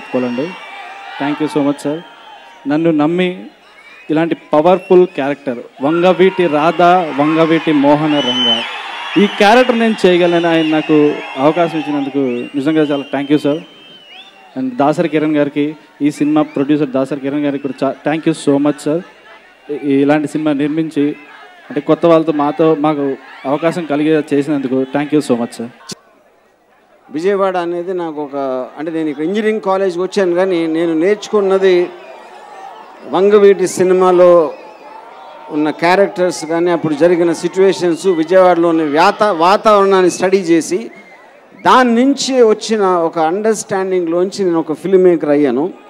చెప్పుకోవాలండి thank you so much sir నన్ను నమ్మి ఇలాంటి పవర్ఫుల్ క్యారెక్టర్ వంగవీటి రాధ వంగవీటి మోహన రంగ ఈ క్యారెక్టర్ నేను చేయగలను ఆయన నాకు అవకాశం ఇచ్చినందుకు నిజంగా చాలా thank you sir and Dasari Kiran గారికి ఈ సినిమా ప్రొడ్యూసర్ దాసరి కిరణ్ గారికి కూడా చా thank you so much sir ఈ- ఇలాంటి సినిమా నిర్మించి అంటే కొత్త వాళ్ళతో మాతో మాకు అవకాశం కలిగే చేసినందుకు thank you so much sir Vijayawada అనేది నాకు ఒక అంటే నేను ఇక్కడ ఇంజనీరింగ్ కాలేజ్కి వచ్చాను కానీ నేను నేర్చుకున్నది వంగవీటి సినిమాలో ఉన్న క్యారెక్టర్స్ కానీ అప్పుడు జరిగిన సిచ్యువేషన్స్ విజయవాడలోని వ్యాత వాతావరణాన్ని స్టడీ చేసి దాని నుంచి వచ్చిన ఒక అండర్స్టాండింగ్లోంచి నేను ఒక ఫిల్మ్ మేకర్ అయ్యాను